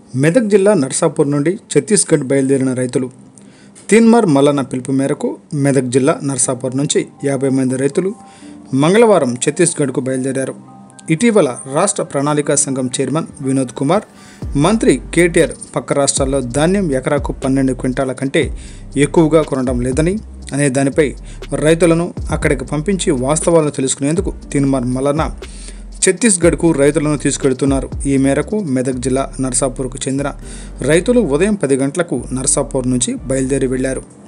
మెదక్ జిల్లా నర్సాపూర్ నుండి ఛత్తీస్గఢ్ బయలుదేరిన రైతులు తీన్మార్ మల్లన్న పిలుపు మేరకు మెదక్ జిల్లా నర్సాపూర్ నుంచి యాభై మంది రైతులు మంగళవారం ఛత్తీస్గఢ్కు బయలుదేరారు ఇటీవల రాష్ట్ర ప్రణాళికా సంఘం చైర్మన్ వినోద్ కుమార్ మంత్రి కేటీఆర్ పక్క రాష్ట్రాల్లో ధాన్యం ఎకరాకు పన్నెండు క్వింటాల కంటే ఎక్కువగా కొనడం లేదని అనే దానిపై రైతులను అక్కడికి పంపించి వాస్తవాలను తెలుసుకునేందుకు తీన్మార్ మల్లన్న ఛత్తీస్గఢ్కు రైతులను తీసుకెడుతున్నారు ఈ మేరకు మెదక్ జిల్లా నర్సాపూర్కు చెందిన రైతులు ఉదయం పది గంటలకు నర్సాపూర్ నుంచి బయలుదేరి వెళ్లారు